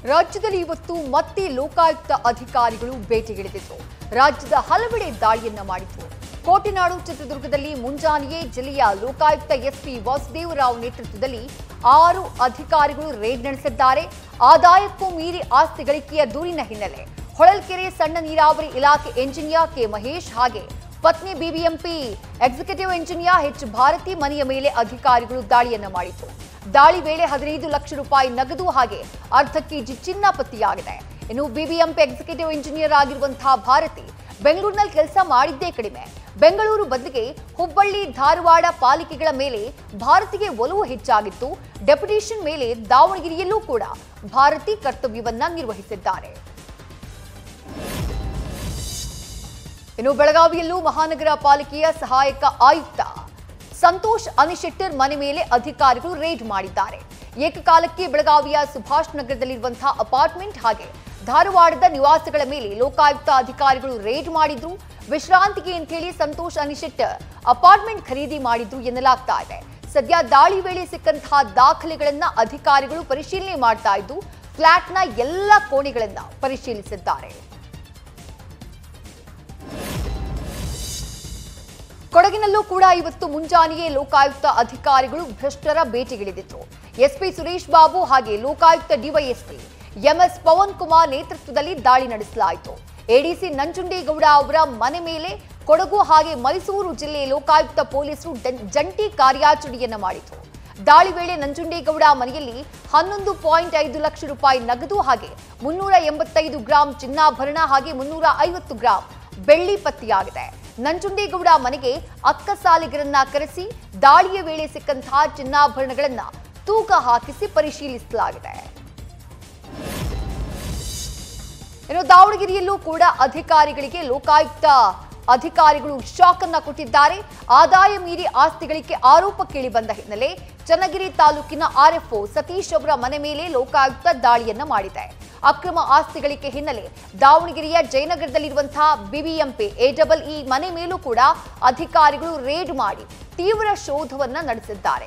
ರಾಜ್ಯದಲ್ಲಿ ಇವತ್ತು ಮತ್ತೆ ಲೋಕಾಯುಕ್ತ ಅಧಿಕಾರಿಗಳು ಭೇಟಿಗಿಳಿದಿದ್ರು ರಾಜ್ಯದ ಹಲವೆಡೆ ದಾಳಿಯನ್ನ ಮಾಡಿದ್ರು ಕೋಟೆನಾಡು ಚಿತ್ರದುರ್ಗದಲ್ಲಿ ಮುಂಜಾನೆಯೇ ಜಿಲ್ಲೆಯ ಲೋಕಾಯುಕ್ತ ಎಸ್ಪಿ ವಾಸುದೇವರಾವ್ ನೇತೃತ್ವದಲ್ಲಿ ಆರು ಅಧಿಕಾರಿಗಳು ರೇಡ್ ನಡೆಸಿದ್ದಾರೆ ಆದಾಯಕ್ಕೂ ಮೀರಿ ಆಸ್ತಿ ಗಳಿಕೆಯ ದೂರಿನ ಹಿನ್ನೆಲೆ ಹೊಳಲ್ಕೆರೆ ಸಣ್ಣ ನೀರಾವರಿ ಇಲಾಖೆ ಎಂಜಿನಿಯರ್ ಕೆ ಮಹೇಶ್ ಹಾಗೆ ಪತ್ನಿ BBMP executive engineer H Bharathi ಮನೆಯ ಮೇಲೆ ಅಧಿಕಾರಿಗಳು ದಾಳಿಯನ್ನ ಮಾಡಿತು ದಾಳಿ ವೇಳೆ ಹದಿನೈದು ಲಕ್ಷ ರೂಪಾಯಿ ನಗದು ಹಾಗೆ ಅರ್ಧ ಕೆಜಿ ಚಿನ್ನ ಪತ್ತೆಯಾಗಿದೆ ಇನ್ನು ಬಿಬಿಎಂಪಿ ಎಕ್ಸಿಕ್ಯೂಟಿವ್ ಇಂಜಿನಿಯರ್ ಆಗಿರುವಂತಹ ಭಾರತಿ ಬೆಂಗಳೂರಿನಲ್ಲಿ ಕೆಲಸ ಮಾಡಿದ್ದೇ ಕಡಿಮೆ ಬೆಂಗಳೂರು ಬದಲಿಗೆ ಹುಬ್ಬಳ್ಳಿ ಧಾರವಾಡ ಪಾಲಿಕೆಗಳ ಮೇಲೆ ಭಾರತಿಗೆ ಒಲವು ಹೆಚ್ಚಾಗಿತ್ತು ಡೆಪ್ಯುಟೇಷನ್ ಮೇಲೆ ದಾವಣಗೆರೆಯಲ್ಲೂ ಕೂಡ ಭಾರತಿ ಕರ್ತವ್ಯವನ್ನ ನಿರ್ವಹಿಸಿದ್ದಾರೆ ಇನ್ನು ಬೆಳಗಾವಿಯಲ್ಲೂ ಮಹಾನಗರ ಪಾಲಿಕೆಯ ಸಹಾಯಕ ಆಯುಕ್ತ ಸಂತೋಷ್ ಅನಿಶೆಟ್ಟರ್ ಮನೆ ಮೇಲೆ ಅಧಿಕಾರಿಗಳು ರೇಡ್ ಮಾಡಿದ್ದಾರೆ ಏಕಕಾಲಕ್ಕೆ ಬೆಳಗಾವಿಯ ಸುಭಾಷ್ ನಗರದಲ್ಲಿರುವಂತಹ ಅಪಾರ್ಟ್ಮೆಂಟ್ ಹಾಗೆ ಧಾರವಾಡದ ನಿವಾಸಗಳ ಮೇಲೆ ಲೋಕಾಯುಕ್ತ ಅಧಿಕಾರಿಗಳು ರೇಡ್ ಮಾಡಿದ್ರು ವಿಶ್ರಾಂತಿಗೆ ಅಂತೇಳಿ ಸಂತೋಷ್ ಅನಿಶೆಟ್ಟರ್ ಅಪಾರ್ಟ್ಮೆಂಟ್ ಖರೀದಿ ಮಾಡಿದ್ರು ಎನ್ನಲಾಗ್ತಾ ಇದೆ ಸದ್ಯ ದಾಳಿ ವೇಳೆ ಸಿಕ್ಕಂತಹ ದಾಖಲೆಗಳನ್ನ ಅಧಿಕಾರಿಗಳು ಪರಿಶೀಲನೆ ಮಾಡ್ತಾ ಇದ್ದು ಫ್ಲಾಟ್ನ ಎಲ್ಲ ಕೋಣೆಗಳನ್ನ ಪರಿಶೀಲಿಸಿದ್ದಾರೆ ಕೊಡಗಿನಲ್ಲೂ ಕೂಡ ಇವತ್ತು ಮುಂಜಾನೆಯೇ ಲೋಕಾಯುಕ್ತ ಅಧಿಕಾರಿಗಳು ಭ್ರಷ್ಟರ ಭೇಟಿಗಿಳಿದಿದ್ರು ಎಸ್ಪಿ ಸುರೇಶ್ ಬಾಬು ಹಾಗೆ ಲೋಕಾಯುಕ್ತ ಡಿವೈಎಸ್ಪಿ ಎಂಎಸ್ ಪವನ್ ಕುಮಾರ್ ನೇತೃತ್ವದಲ್ಲಿ ದಾಳಿ ನಡೆಸಲಾಯಿತು ಎಡಿಸಿ ನಂಜುಂಡೇಗೌಡ ಅವರ ಮನೆ ಮೇಲೆ ಕೊಡಗು ಹಾಗೆ ಮೈಸೂರು ಜಿಲ್ಲೆ ಲೋಕಾಯುಕ್ತ ಪೊಲೀಸರು ಡನ್- ಜಂಟಿ ಕಾರ್ಯಾಚರಣೆಯನ್ನ ಮಾಡಿತು ದಾಳಿ ವೇಳೆ ನಂಜುಂಡೇಗೌಡ ಮನೆಯಲ್ಲಿ ಹನ್ನೊಂದು ಪಾಯಿಂಟ್ ಐದು ಲಕ್ಷ ರೂಪಾಯಿ ನಗದು ಹಾಗೆ ಮುನ್ನೂರ ಎಂಬತ್ತೈದು ಗ್ರಾಂ ಚಿನ್ನಾಭರಣ ಹಾಗೆ ಮುನ್ನೂರ ಐವತ್ತು ಗ್ರಾಂ ಬೆಳ್ಳಿ ಪತ್ತೆಯಾಗಿದೆ ನಂಜುಂಡೇಗೌಡ ಮನೆಗೆ ಅಕ್ಕಸಾಲಿಗರನ್ನ ಕರೆಸಿ ದಾಳಿಯ ವೇಳೆ ಸಿಕ್ಕಂತಹ ಚಿನ್ನಾಭರಣಗಳನ್ನ ತೂಕ ಹಾಕಿಸಿ ಪರಿಶೀಲಿಸಲಾಗಿದೆ ಇನ್ನು ದಾವಣಗೆರೆಯಲ್ಲೂ ಕೂಡ ಅಧಿಕಾರಿಗಳಿಗೆ ಲೋಕಾಯುಕ್ತ ಅಧಿಕಾರಿಗಳು ಶಾಕ್ ಅನ್ನ ಕೊಟ್ಟಿದ್ದಾರೆ ಆದಾಯ ಮೀರಿ ಆಸ್ತಿಗಳಿಗೆ ಆರೋಪ ಕೇಳಿ ಬಂದ ಹಿನ್ನೆಲೆ ಚನ್ನಗಿರಿ ತಾಲೂಕಿನ ಆರ್ಎಫ್ಒ ಸತೀಶ್ ಅವರ ಮನೆ ಮೇಲೆ ಲೋಕಾಯುಕ್ತ ದಾಳಿಯನ್ನ ಮಾಡಿದೆ ಅಕ್ರಮ ಆಸ್ತಿ ಗಳಿಕೆ ಹಿನ್ನೆಲೆ ದಾವಣಗೆರೆಯ ಜಯನಗರದಲ್ಲಿರುವಂತಹ ಬಿಬಿಎಂಪಿ ಎ ಡಬಲ್ ಇ ಮನೆ ಮೇಲೂ ಕೂಡ ಅಧಿಕಾರಿಗಳು ರೇಡ್ ಮಾಡಿ ತೀವ್ರ ಶೋಧವನ್ನ ನಡೆಸಿದ್ದಾರೆ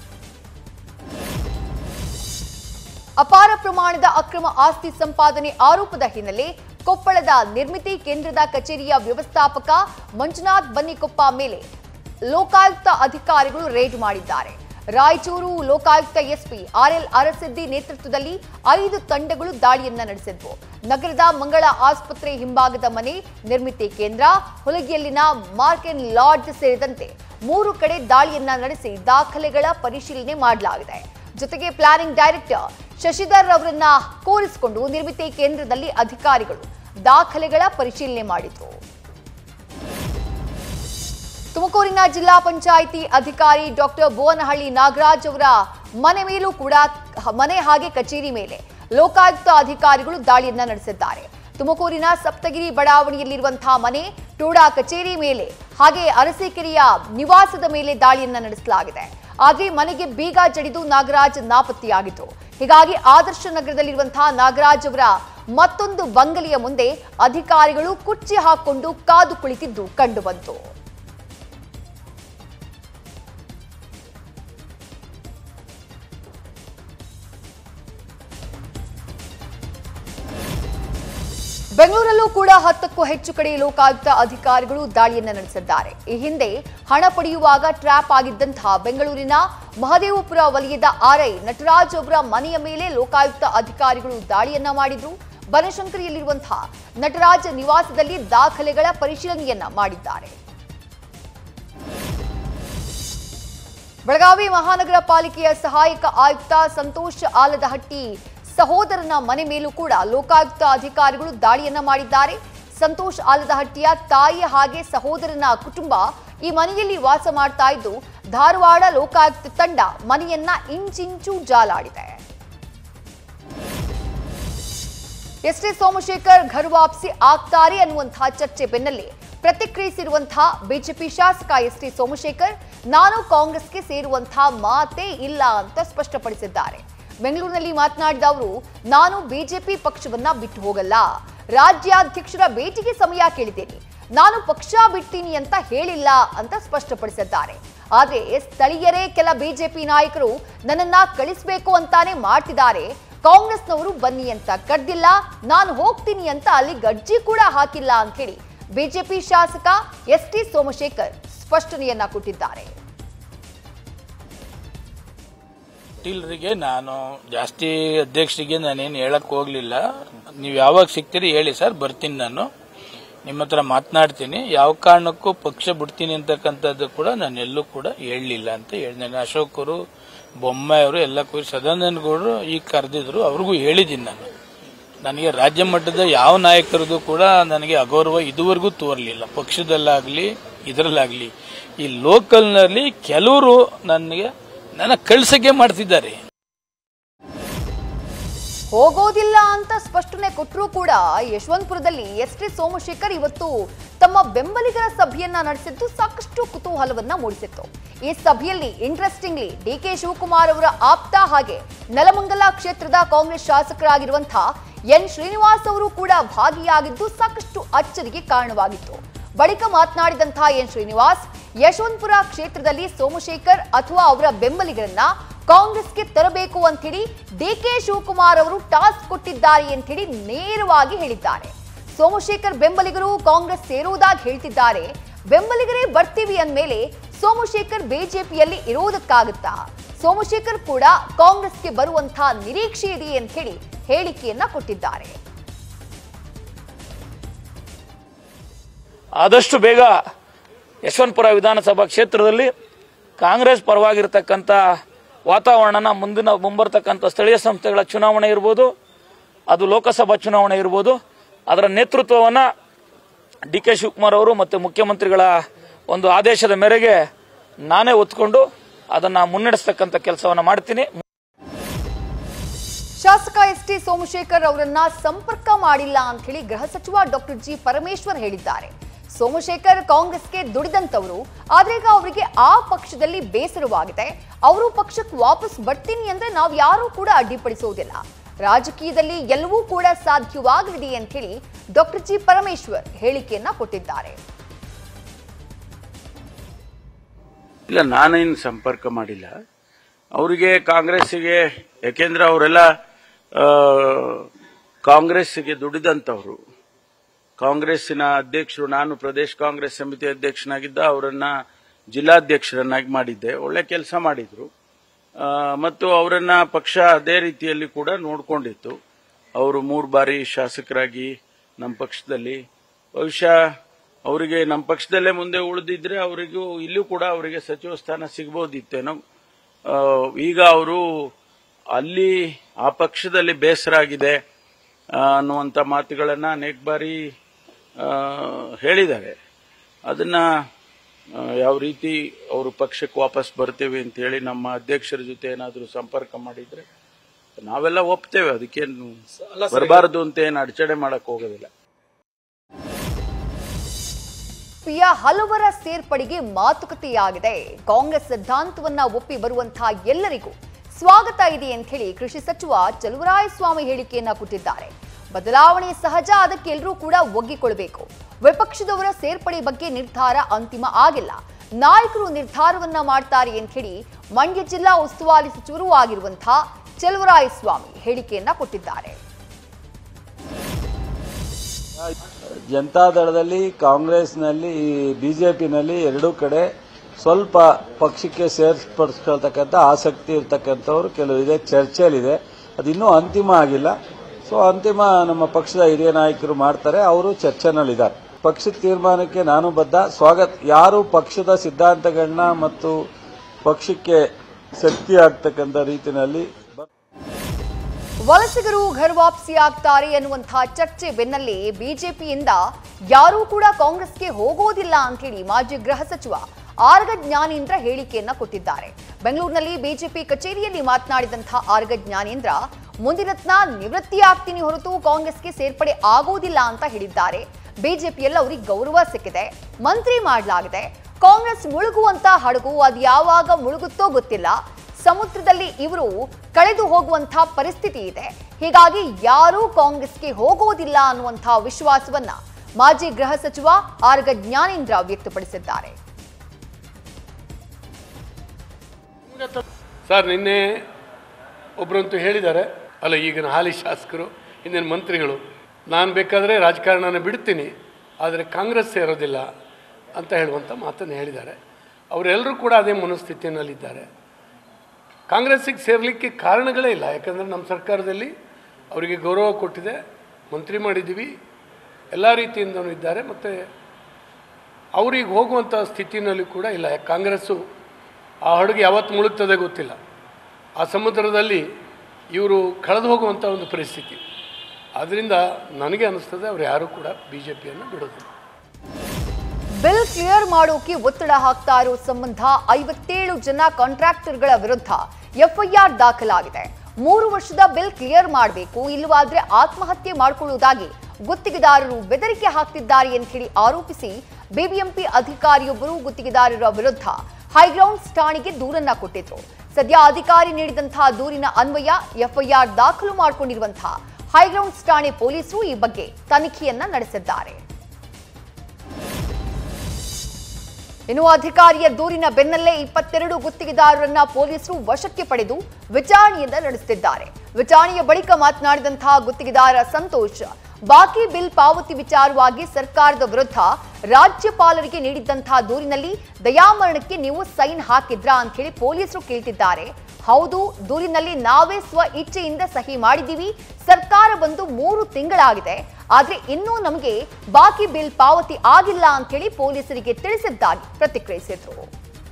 ಅಪಾರ ಪ್ರಮಾಣದ ಅಕ್ರಮ ಆಸ್ತಿ ಸಂಪಾದನೆ ಆರೋಪದ ಹಿನ್ನೆಲೆ ಕೊಪ್ಪಳದ ನಿರ್ಮಿತಿ ಕೇಂದ್ರದ ಕಚೇರಿಯ ವ್ಯವಸ್ಥಾಪಕ ಮಂಜುನಾಥ್ ಬನ್ನಿಕೊಪ್ಪ ಮೇಲೆ ಲೋಕಾಯುಕ್ತ ಅಧಿಕಾರಿಗಳು ರೇಡ್ ಮಾಡಿದ್ದಾರೆ ರಾಯಚೂರು ಲೋಕಾಯುಕ್ತ ಎಸ್ಪಿ ಆರ್ಎಲ್ ಅರಸಿದ್ದಿ ನೇತೃತ್ವದಲ್ಲಿ ಐದು ತಂಡಗಳು ದಾಳಿಯನ್ನ ನಡೆಸಿದ್ವು ನಗರದ ಮಂಗಳ ಆಸ್ಪತ್ರೆ ಹಿಂಭಾಗದ ಮನೆ ನಿರ್ಮಿತಿ ಕೇಂದ್ರ ಹುಲಗಿಯಲ್ಲಿನ ಮಾರ್ಕೆನ್ ಲಾಡ್ಜ್ ಸೇರಿದಂತೆ ಮೂರು ಕಡೆ ದಾಳಿಯನ್ನ ನಡೆಸಿ ದಾಖಲೆಗಳ ಪರಿಶೀಲನೆ ಮಾಡಲಾಗಿದೆ ಜೊತೆಗೆ ಪ್ಲಾನಿಂಗ್ ಡೈರೆಕ್ಟರ್ ಶಶಿಧರ್ ಅವರನ್ನ ಕೂರಿಸಿಕೊಂಡು ನಿರ್ಮಿತಿ ಕೇಂದ್ರದಲ್ಲಿ ಅಧಿಕಾರಿಗಳು ದಾಖಲೆಗಳ ಪರಿಶೀಲನೆ ಮಾಡಿದ್ರು ತುಮಕೂರಿನ ಜಿಲ್ಲಾ ಪಂಚಾಯಿತಿ ಅಧಿಕಾರಿ ಡಾಕ್ಟರ್ ಭುವನಹಳ್ಳಿ ನಾಗರಾಜ್ ಅವರ ಮನೆ ಮೇಲೂ ಕೂಡ ಮನೆ ಹಾಗೆ ಕಚೇರಿ ಮೇಲೆ ಲೋಕಾಯುಕ್ತ ಅಧಿಕಾರಿಗಳು ದಾಳಿಯನ್ನ ನಡೆಸಿದ್ದಾರೆ ತುಮಕೂರಿನ ಸಪ್ತಗಿರಿ ಬಡಾವಣೆಯಲ್ಲಿರುವಂತಹ ಮನೆ ಟೂಡಾ ಕಚೇರಿ ಮೇಲೆ ಹಾಗೆ ಅರಸೀಕೆರೆಯ ನಿವಾಸದ ಮೇಲೆ ದಾಳಿಯನ್ನ ನಡೆಸಲಾಗಿದೆ ಆದ್ರೆ ಮನೆಗೆ ಬೀಗ ಜಡಿದು ನಾಗರಾಜ್ ನಾಪತ್ತೆಯಾಗಿದ್ರು ಹೀಗಾಗಿ ಆದರ್ಶ ನಗರದಲ್ಲಿರುವಂತಹ ನಾಗರಾಜ್ ಅವರ ಮತ್ತೊಂದು ಬಂಗಲೆಯ ಮುಂದೆ ಅಧಿಕಾರಿಗಳು ಕುರ್ಚಿ ಹಾಕೊಂಡು ಕಾದು ಕುಳಿತಿದ್ದು ಕಂಡುಬಂತು ಬೆಂಗಳೂರಲ್ಲೂ ಕೂಡ ಹತ್ತಕ್ಕೂ ಹೆಚ್ಚು ಕಡೆ ಲೋಕಾಯುಕ್ತ ಅಧಿಕಾರಿಗಳು ದಾಳಿಯನ್ನ ನಡೆಸಿದ್ದಾರೆ ಈ ಹಿಂದೆ ಹಣ ಪಡೆಯುವಾಗ ಟ್ರ್ಯಾಪ್ ಆಗಿದ್ದಂತಹ ಬೆಂಗಳೂರಿನ ಮಹದೇವಪುರ ವಲಯದ ಆರ್ಐ ನಟರಾಜ್ ಅವರ ಮನೆಯ ಮೇಲೆ ಲೋಕಾಯುಕ್ತ ಅಧಿಕಾರಿಗಳು ದಾಳಿಯನ್ನ ಮಾಡಿದ್ರು ಬನಶಂಕರಿಯಲ್ಲಿರುವಂತಹ ನಟರಾಜ್ ನಿವಾಸದಲ್ಲಿ ದಾಖಲೆಗಳ ಪರಿಶೀಲನೆಯನ್ನ ಮಾಡಿದ್ದಾರೆ ಬೆಳಗಾವಿ ಮಹಾನಗರ ಪಾಲಿಕೆಯ ಸಹಾಯಕ ಆಯುಕ್ತ ಸಂತೋಷ್ ಆಲದಹಟ್ಟಿ ಸಹೋದರನ ಮನೆ ಮೇಲೂ ಕೂಡ ಲೋಕಾಯುಕ್ತ ಅಧಿಕಾರಿಗಳು ದಾಳಿಯನ್ನ ಮಾಡಿದ್ದಾರೆ ಸಂತೋಷ್ ಆಲದಹಟ್ಟಿಯ ತಾಯಿ ಹಾಗೆ ಸಹೋದರನ ಕುಟುಂಬ ಈ ಮನೆಯಲ್ಲಿ ವಾಸ ಮಾಡ್ತಾ ಇದ್ದು ಧಾರವಾಡ ಲೋಕಾಯುಕ್ತ ತಂಡ ಮನೆಯನ್ನ ಇಂಚಿಂಚು ಜಾಲಾಡಿದೆ ಎಸ್ ಟಿ ಸೋಮಶೇಖರ್ ಘರ್ ವಾಪಸಿ ಆಗ್ತಾರೆ ಅನ್ನುವಂತಹ ಚರ್ಚೆ ಬೆನ್ನಲ್ಲೇ ಪ್ರತಿಕ್ರಿಯಿಸಿರುವಂತಹ ಬಿಜೆಪಿ ಶಾಸಕ ಎಸ್ ಟಿ ಸೋಮಶೇಖರ್ ನಾನು ಕಾಂಗ್ರೆಸ್ಗೆ ಸೇರುವಂತಹ ಮಾತೇ ಇಲ್ಲ ಅಂತ ಸ್ಪಷ್ಟಪಡಿಸಿದ್ದಾರೆ ಬೆಂಗಳೂರಿನಲ್ಲಿ ಮಾತನಾಡಿದ ಅವರು ನಾನು ಬಿಜೆಪಿ ಪಕ್ಷವನ್ನ ಬಿಟ್ಟು ಹೋಗಲ್ಲ ರಾಜ್ಯಾಧ್ಯಕ್ಷರ ಭೇಟಿಗೆ ಸಮಯ ಕೇಳಿದ್ದೇನೆ ನಾನು ಪಕ್ಷ ಬಿಡ್ತೀನಿ ಅಂತ ಹೇಳಿಲ್ಲ ಅಂತ ಸ್ಪಷ್ಟಪಡಿಸಿದ್ದಾರೆ ಆದ್ರೆ ಸ್ಥಳೀಯರೇ ಕೆಲ ಬಿಜೆಪಿ ನಾಯಕರು ನನ್ನನ್ನ ಕಳಿಸ್ಬೇಕು ಅಂತಾನೆ ಮಾಡ್ತಿದ್ದಾರೆ ಕಾಂಗ್ರೆಸ್ನವರು ಬನ್ನಿ ಅಂತ ಕಡ್ದಿಲ್ಲ ನಾನು ಹೋಗ್ತೀನಿ ಅಂತ ಅಲ್ಲಿ ಗಡ್ಜಿ ಕೂಡ ಹಾಕಿಲ್ಲ ಅಂತ ಹೇಳಿ ಬಿಜೆಪಿ ಶಾಸಕ ಎಸ್ ಟಿ ಸೋಮಶೇಖರ್ ಸ್ಪಷ್ಟನೆಯನ್ನ ಕೊಟ್ಟಿದ್ದಾರೆ ವಕೀಲರಿಗೆ ನಾನು ಜಾಸ್ತಿ ಅಧ್ಯಕ್ಷರಿಗೆ ನಾನೇನು ಹೇಳಕ್ ಹೋಗ್ಲಿಲ್ಲ ನೀವು ಯಾವಾಗ ಸಿಗ್ತೀರಿ ಹೇಳಿ ಸರ್ ಬರ್ತೀನಿ ನಾನು ನಿಮ್ಮ ಹತ್ರ ಮಾತನಾಡ್ತೀನಿ ಯಾವ ಕಾರಣಕ್ಕೂ ಪಕ್ಷ ಬಿಡ್ತೀನಿ ಅಂತಕ್ಕಂಥದ್ದು ಕೂಡ ನಾನು ಎಲ್ಲೂ ಕೂಡ ಹೇಳಲಿಲ್ಲ ಅಂತ ಹೇಳಿದ್ದೇನೆ ಅಶೋಕರು ಬೊಮ್ಮಾಯಿಯವರು ಎಲ್ಲ ಕೂಡಿ ಸದಾನಂದ ಗೌಡರು ಈಗ ಕರೆದಿದ್ರು ಅವ್ರಿಗೂ ಹೇಳಿದ್ದೀನಿ ನಾನು ನನಗೆ ರಾಜ್ಯ ಮಟ್ಟದ ಯಾವ ನಾಯಕರದು ಕೂಡ ನನಗೆ ಅಗೌರವ ಇದುವರೆಗೂ ತೋರಲಿಲ್ಲ ಪಕ್ಷದಲ್ಲಾಗಲಿ ಇದರಲ್ಲಾಗಲಿ ಈ ಲೋಕಲ್ನಲ್ಲಿ ಕೆಲವರು ನನಗೆ ನನ್ನ ಕಳ್ಸಕ್ಕೆ ಮಾಡ್ತಿದ್ದಾರೆ ಹೋಗೋದಿಲ್ಲ ಅಂತ ಸ್ಪಷ್ಟನೆ ಕೊಟ್ಟರೂ ಕೂಡ ಯಶವಂತಪುರದಲ್ಲಿ ಎಸ್ ಟಿ ಸೋಮಶೇಖರ್ ಇವತ್ತು ತಮ್ಮ ಬೆಂಬಲಿಗರ ಸಭೆಯನ್ನ ನಡೆಸಿದ್ದು ಸಾಕಷ್ಟು ಕುತೂಹಲವನ್ನ ಮೂಡಿಸಿತ್ತು ಈ ಸಭೆಯಲ್ಲಿ ಇಂಟ್ರೆಸ್ಟಿಂಗ್ಲಿ ಡಿ ಕೆ ಶಿವಕುಮಾರ್ ಅವರ ಆಪ್ತ ಹಾಗೆ ನೆಲಮಂಗಲ ಕ್ಷೇತ್ರದ ಕಾಂಗ್ರೆಸ್ ಶಾಸಕರಾಗಿರುವಂತಹ ಎನ್ ಶ್ರೀನಿವಾಸ್ ಅವರು ಕೂಡ ಭಾಗಿಯಾಗಿದ್ದು ಸಾಕಷ್ಟು ಅಚ್ಚರಿಗೆ ಕಾರಣವಾಗಿತ್ತು ಬಳಿಕ ಮಾತನಾಡಿದಂತಹ ಎನ್ ಶ್ರೀನಿವಾಸ್ ಯಶವಂತಪುರ ಕ್ಷೇತ್ರದಲ್ಲಿ ಸೋಮಶೇಖರ್ ಅಥವಾ ಅವರ ಬೆಂಬಲಿಗರನ್ನ ಕಾಂಗ್ರೆಸ್ಗೆ ತರಬೇಕು ಅಂಥೇಳಿ ಡಿ ಕೆ ಶಿವಕುಮಾರ್ ಅವರು ಟಾಸ್ಕ್ ಕೊಟ್ಟಿದ್ದಾರೆ ಅಂಥೇಳಿ ನೇರವಾಗಿ ಹೇಳಿದ್ದಾರೆ ಸೋಮಶೇಖರ್ ಬೆಂಬಲಿಗರು ಕಾಂಗ್ರೆಸ್ ಸೇರುವುದಾಗಿ ಹೇಳ್ತಿದ್ದಾರೆ ಬೆಂಬಲಿಗರೇ ಬರ್ತೀವಿ ಅಂದ್ಮೇಲೆ ಸೋಮಶೇಖರ್ ಬಿಜೆಪಿಯಲ್ಲಿ ಇರೋದಕ್ಕಾಗುತ್ತಾ ಸೋಮಶೇಖರ್ ಕೂಡ ಕಾಂಗ್ರೆಸ್ಗೆ ಬರುವಂತಹ ನಿರೀಕ್ಷೆ ಇದೆ ಅಂತ ಹೇಳಿ ಹೇಳಿಕೆಯನ್ನ ಕೊಟ್ಟಿದ್ದಾರೆ ಆದಷ್ಟು ಬೇಗ ಯಶವಂತಪುರ ವಿಧಾನಸಭಾ ಕ್ಷೇತ್ರದಲ್ಲಿ ಕಾಂಗ್ರೆಸ್ ಪರವಾಗಿರ್ತಕ್ಕಂಥ ವಾತಾವರಣನ ಮುಂದಿನ ಮುಂಬರ್ತಕ್ಕಂಥ ಸ್ಥಳೀಯ ಸಂಸ್ಥೆಗಳ ಚುನಾವಣೆ ಇರ್ಬೋದು ಅದು ಲೋಕಸಭಾ ಚುನಾವಣೆ ಇರ್ಬೋದು ಅದರ ನೇತೃತ್ವವನ್ನು ಡಿ ಕೆ ಶಿವಕುಮಾರ್ ಅವರು ಮತ್ತು ಮುಖ್ಯಮಂತ್ರಿಗಳ ಒಂದು ಆದೇಶದ ಮೇರೆಗೆ ನಾನೇ ಒತ್ಕೊಂಡು ಅದನ್ನು ಮುನ್ನಡೆಸ್ತಕ್ಕಂಥ ಕೆಲಸವನ್ನು ಮಾಡ್ತೀನಿ ಶಾಸಕ ಎಸ್ ಟಿ ಸೋಮಶೇಖರ್ ಅವರನ್ನ ಸಂಪರ್ಕ ಮಾಡಿಲ್ಲ ಅಂತ ಹೇಳಿ ಗೃಹ ಸಚಿವ ಡಾಕ್ಟರ್ ಜಿ ಪರಮೇಶ್ವರ್ ಹೇಳಿದ್ದಾರೆ ಸೋಮಶೇಖರ್ ಕಾಂಗ್ರೆಸ್ಗೆ ದುಡಿದಂತವರು ಆದ್ರೆ ಈಗ ಅವರಿಗೆ ಆ ಪಕ್ಷದಲ್ಲಿ ಬೇಸರವಾಗಿದೆ ಅವರು ಪಕ್ಷಕ್ಕೆ ವಾಪಸ್ ಬರ್ತೀನಿ ಅಂದ್ರೆ ನಾವು ಯಾರೂ ಕೂಡ ಅಡ್ಡಿಪಡಿಸುವುದಿಲ್ಲ ರಾಜಕೀಯದಲ್ಲಿ ಎಲ್ಲವೂ ಕೂಡ ಸಾಧ್ಯವಾಗಲಿದೆ ಅಂತ ಹೇಳಿ ಡಾಕ್ಟರ್ ಜಿ ಪರಮೇಶ್ವರ್ ಹೇಳಿಕೆಯನ್ನ ಕೊಟ್ಟಿದ್ದಾರೆ ಇಲ್ಲ ನಾನೇನು ಸಂಪರ್ಕ ಮಾಡಿಲ್ಲ ಅವರಿಗೆ ಕಾಂಗ್ರೆಸ್ಸಿಗೆ ಯಾಕೆಂದ್ರೆ ಅವರೆಲ್ಲ ಆ, ಕಾಂಗ್ರೆಸ್ಸಿಗೆ ದುಡಿದಂಥವ್ರು ಕಾಂಗ್ರೆಸ್ಸಿನ ಅಧ್ಯಕ್ಷರು ನಾನು ಪ್ರದೇಶ ಕಾಂಗ್ರೆಸ್ ಸಮಿತಿ ಅಧ್ಯಕ್ಷನಾಗಿದ್ದ ಅವರನ್ನ ಜಿಲ್ಲಾಧ್ಯಕ್ಷರನ್ನಾಗಿ ಮಾಡಿದ್ದೆ ಒಳ್ಳೆ ಕೆಲಸ ಮಾಡಿದ್ರು ಆ, ಮತ್ತು ಅವರನ್ನ ಪಕ್ಷ ಅದೇ ರೀತಿಯಲ್ಲಿ ಕೂಡ ನೋಡ್ಕೊಂಡಿತ್ತು ಅವರು ಮೂರು ಬಾರಿ ಶಾಸಕರಾಗಿ ನಮ್ಮ ಪಕ್ಷದಲ್ಲಿ ಬಹುಶಃ ಅವರಿಗೆ ನಮ್ಮ ಪಕ್ಷದಲ್ಲೇ ಮುಂದೆ ಉಳಿದಿದ್ರೆ ಅವರಿಗೂ ಇಲ್ಲೂ ಕೂಡ ಅವರಿಗೆ ಸಚಿವ ಸ್ಥಾನ ಸಿಗ್ಬೋದಿತ್ತೇನೋ ಆ, ಈಗ ಅವರು ಅಲ್ಲಿ ಆ ಪಕ್ಷದಲ್ಲಿ ಬೇಸರ ಆಗಿದೆ ಆ, ಅನ್ನುವಂಥ ಮಾತುಗಳನ್ನ ಅನೇಕ ಬಾರಿ ಆ, ಹೇಳಿದ್ದಾರೆ ಅದನ್ನ ಆ, ಯಾವ ರೀತಿ ಅವರು ಪಕ್ಷಕ್ಕೆ ವಾಪಸ್ ಬರ್ತೇವೆ ಅಂತ ಹೇಳಿ ನಮ್ಮ ಅಧ್ಯಕ್ಷರ ಜೊತೆ ಏನಾದರೂ ಸಂಪರ್ಕ ಮಾಡಿದ್ರೆ ನಾವೆಲ್ಲ ಒಪ್ತೇವೆ ಅದಕ್ಕೇನು ಬರಬಾರದು ಅಂತ ಏನು ಅಡಚಣೆ ಮಾಡಕ್ ಹೋಗೋದಿಲ್ಲ ಬಿಜೆಪಿಯ ಹಲವರ ಸೇರ್ಪಡೆಗೆ ಮಾತುಕತೆಯಾಗಿದೆ ಕಾಂಗ್ರೆಸ್ ಸಿದ್ಧಾಂತವನ್ನ ಒಪ್ಪಿ ಬರುವಂತಹ ಎಲ್ಲರಿಗೂ ಸ್ವಾಗತ ಇದೆ ಅಂತ ಹೇಳಿ ಕೃಷಿ ಸಚಿವ ಚಲುವರಾಯಸ್ವಾಮಿ ಹೇಳಿಕೆಯನ್ನ ಕೊಟ್ಟಿದ್ದಾರೆ ಬದಲಾವಣೆ ಸಹಜ ಅದಕ್ಕೆ ಎಲ್ಲರೂ ಕೂಡ ಒಗ್ಗಿಕೊಳ್ಬೇಕು ವಿಪಕ್ಷದವರ ಸೇರ್ಪಡೆ ಬಗ್ಗೆ ನಿರ್ಧಾರ ಅಂತಿಮ ಆಗಿಲ್ಲ ನಾಯಕರು ನಿರ್ಧಾರವನ್ನ ಮಾಡ್ತಾರೆ ಅಂತ ಹೇಳಿ ಮಂಡ್ಯ ಜಿಲ್ಲಾ ಉಸ್ತುವಾರಿ ಸಚಿವರೂ ಆಗಿರುವಂತಹ ಚಲುವರಾಯಸ್ವಾಮಿ ಹೇಳಿಕೆಯನ್ನ ಕೊಟ್ಟಿದ್ದಾರೆ ಜನತಾದಳದಲ್ಲಿ ಕಾಂಗ್ರೆಸ್ನಲ್ಲಿ ಬಿಜೆಪಿನಲ್ಲಿ ಎರಡೂ ಕಡೆ ಸ್ವಲ್ಪ ಪಕ್ಷಕ್ಕೆ ಸೇರ್ಪಡಿಸ್ಕೊಳ್ತಕ್ಕಂಥ ಆಸಕ್ತಿ ಇರ್ತಕ್ಕಂಥವ್ರು ಕೆಲವು ಇದೆ ಚರ್ಚೆಯಲ್ಲಿದೆ ಅದು ಇನ್ನೂ ಅಂತಿಮ ಆಗಿಲ್ಲ ಸೊ ಅಂತಿಮ ನಮ್ಮ ಪಕ್ಷದ ಹಿರಿಯ ನಾಯಕರು ಮಾಡ್ತಾರೆ ಅವರು ಚರ್ಚೆನಲ್ಲಿದ್ದಾರೆ ಪಕ್ಷದ ತೀರ್ಮಾನಕ್ಕೆ ನಾನು ಬದ್ಧ ಸ್ವಾಗತ ಯಾರು ಪಕ್ಷದ ಸಿದ್ಧಾಂತಗಳನ್ನ ಮತ್ತು ಪಕ್ಷಕ್ಕೆ ಶಕ್ತಿ ಆಗ್ತಕ್ಕಂಥ ರೀತಿಯಲ್ಲಿ ಬ- ವಲಸಿಗರು ಘರ್ ವಾಪಸಿ ಆಗ್ತಾರೆ ಎನ್ನುವಂತಹ ಚರ್ಚೆ ಬೆನ್ನಲ್ಲೇ ಬಿಜೆಪಿಯಿಂದ ಯಾರೂ ಕೂಡ ಕಾಂಗ್ರೆಸ್ಗೆ ಹೋಗೋದಿಲ್ಲ ಅಂತ ಹೇಳಿ ಮಾಜಿ ಗೃಹ ಸಚಿವ ಆರ್ಗ ಜ್ಞಾನೇಂದ್ರ ಹೇಳಿಕೆಯನ್ನ ಕೊಟ್ಟಿದ್ದಾರೆ ಬೆಂಗಳೂರಿನಲ್ಲಿ ಬಿಜೆಪಿ ಕಚೇರಿಯಲ್ಲಿ ಮಾತನಾಡಿದಂತಹ ಆರ್ಗ ಜ್ಞಾನೇಂದ್ರ ಮುಂದಿನತ್ನ ನಿವೃತ್ತಿ ಆಗ್ತೀನಿ ಹೊರತು ಕಾಂಗ್ರೆಸ್ಗೆ ಸೇರ್ಪಡೆ ಆಗೋದಿಲ್ಲ ಅಂತ ಹೇಳಿದ್ದಾರೆ ಬಿಜೆಪಿಯಲ್ಲಿ ಅವರಿಗೆ ಗೌರವ ಸಿಕ್ಕಿದೆ ಮಂತ್ರಿ ಮಾಡಲಾಗಿದೆ ಕಾಂಗ್ರೆಸ್ ಮುಳುಗುವಂತ ಹಡಗು ಅದು ಯಾವಾಗ ಮುಳುಗುತ್ತೋ ಗೊತ್ತಿಲ್ಲ ಸಮುದ್ರದಲ್ಲಿ ಇವರು ಕಳೆದು ಹೋಗುವಂತಹ ಪರಿಸ್ಥಿತಿ ಇದೆ ಹೀಗಾಗಿ ಯಾರೂ ಕಾಂಗ್ರೆಸ್ಗೆ ಹೋಗೋದಿಲ್ಲ ಅನ್ನುವಂತಹ ವಿಶ್ವಾಸವನ್ನ ಮಾಜಿ ಗೃಹ ಸಚಿವ ಆರ್ಗ ಜ್ಞಾನೇಂದ್ರ ವ್ಯಕ್ತಪಡಿಸಿದ್ದಾರೆ ಸರ್ ನಿನ್ನೆ ಒಬ್ಬರಂತೂ ಹೇಳಿದ್ದಾರೆ ಅಲ್ಲ ಈಗಿನ ಹಾಲಿ ಶಾಸಕರು ಹಿಂದಿನ ಮಂತ್ರಿಗಳು ನಾನು ಬೇಕಾದರೆ ರಾಜಕಾರಣನ ಬಿಡ್ತೀನಿ ಆದರೆ ಕಾಂಗ್ರೆಸ್ ಸೇರೋದಿಲ್ಲ ಅಂತ ಹೇಳುವಂಥ ಮಾತನ್ನು ಹೇಳಿದ್ದಾರೆ ಅವರೆಲ್ಲರೂ ಕೂಡ ಅದೇ ಮನಸ್ಥಿತಿಯಲ್ಲಿದ್ದಾರೆ ಕಾಂಗ್ರೆಸ್ಸಿಗೆ ಸೇರಲಿಕ್ಕೆ ಕಾರಣಗಳೇ ಇಲ್ಲ ಯಾಕಂದರೆ ನಮ್ಮ ಸರ್ಕಾರದಲ್ಲಿ ಅವರಿಗೆ ಗೌರವ ಕೊಟ್ಟಿದೆ ಮಂತ್ರಿ ಮಾಡಿದ್ದೀವಿ ಎಲ್ಲ ರೀತಿಯಿಂದನೂ ಇದ್ದಾರೆ ಮತ್ತು ಅವ್ರಿಗೆ ಹೋಗುವಂಥ ಸ್ಥಿತಿನಲ್ಲಿ ಕೂಡ ಇಲ್ಲ ಯಾಕೆ ಕಾಂಗ್ರೆಸ್ಸು ಆ ಹಡಗು ಯಾವತ್ತು ಮುಳುಗ್ತದೆ ಗೊತ್ತಿಲ್ಲ ಆ ಸಮುದ್ರದಲ್ಲಿ ಇವರು ಕಳೆದು ಹೋಗುವಂಥ ಒಂದು ಪರಿಸ್ಥಿತಿ ಆದ್ದರಿಂದ ನನಗೆ ಅನಿಸ್ತದೆ ಅವ್ರು ಯಾರೂ ಕೂಡ ಬಿ ಜೆ ಪಿಯನ್ನು ಬಿಡೋದಿಲ್ಲ ಬಿಲ್ ಕ್ಲಿಯರ್ ಮಾಡೋಕೆ ಒತ್ತಡ ಹಾಕ್ತಾ ಇರೋ ಸಂಬಂಧ ಐವತ್ತೇಳು ಜನ ಕಾಂಟ್ರಾಕ್ಟರ್ಗಳ ವಿರುದ್ಧ ಎಫ್ಐಆರ್ ದಾಖಲಾಗಿದೆ ಮೂರು ವರ್ಷದ ಬಿಲ್ ಕ್ಲಿಯರ್ ಮಾಡಬೇಕು ಇಲ್ಲವಾದ್ರೆ ಆತ್ಮಹತ್ಯೆ ಮಾಡಿಕೊಳ್ಳುವುದಾಗಿ ಗುತ್ತಿಗೆದಾರರು ಬೆದರಿಕೆ ಹಾಕ್ತಿದ್ದಾರೆ ಅಂತ ಹೇಳಿ ಆರೋಪಿಸಿ ಬಿಬಿಎಂಪಿ ಅಧಿಕಾರಿಯೊಬ್ಬರು ಗುತ್ತಿಗೆದಾರರ ವಿರುದ್ಧ ಹೈಗ್ರೌಂಡ್ಸ್ ಠಾಣೆಗೆ ದೂರನ್ನ ಕೊಟ್ಟಿದ್ರು ಸದ್ಯ ಅಧಿಕಾರಿ ನೀಡಿದಂತಹ ದೂರಿನ ಅನ್ವಯ ಎಫ್ಐಆರ್ ದಾಖಲು ಮಾಡಿಕೊಂಡಿರುವಂತಹ ಹೈಗ್ರೌಂಡ್ಸ್ ಠಾಣೆ ಪೊಲೀಸರು ಈ ಬಗ್ಗೆ ತನಿಖೆಯನ್ನ ನಡೆಸಿದ್ದಾರೆ ಇನ್ನು ಅಧಿಕಾರಿಯ ದೂರಿನ ಬೆನ್ನಲ್ಲೇ ಇಪ್ಪತ್ತೆರಡು ಗುತ್ತಿಗೆದಾರರನ್ನ ಪೊಲೀಸರು ವಶಕ್ಕೆ ಪಡೆದು ವಿಚಾರಣೆಯನ್ನ ನಡೆಸುತ್ತಿದ್ದಾರೆ ವಿಚಾರಣೆಯ ಬಳಿಕ ಮಾತನಾಡಿದಂತಹ ಗುತ್ತಿಗೆದಾರ ಸಂತೋಷ್ ಬಾಕಿ ಬಿಲ್ ಪಾವತಿ ವಿಚಾರವಾಗಿ ಸರ್ಕಾರದ ವಿರುದ್ಧ ರಾಜ್ಯಪಾಲರಿಗೆ ನೀಡಿದ್ದಂತಹ ದೂರಿನಲ್ಲಿ ದಯಾಮರಣಕ್ಕೆ ನೀವು ಸೈನ್ ಹಾಕಿದ್ರಾ ಅಂತ ಹೇಳಿ ಪೊಲೀಸರು ಕೇಳ್ತಿದ್ದಾರೆ ಹೌದು ದೂರಿನಲ್ಲಿ ನಾವೇ ಸ್ವ ಇಚ್ಛೆಯಿಂದ ಸಹಿ ಮಾಡಿದ್ದೀವಿ ಸರ್ಕಾರ ಬಂದು ಮೂರು ತಿಂಗಳಾಗಿದೆ ಆದ್ರೆ ಇನ್ನೂ ನಮಗೆ ಬಾಕಿ ಬಿಲ್ ಪಾವತಿ ಆಗಿಲ್ಲ ಅಂತ ಹೇಳಿ ಪೊಲೀಸರಿಗೆ ತಿಳಿಸಿದ್ದಾಗಿ ಪ್ರತಿಕ್ರಿಯಿಸಿದ್ರು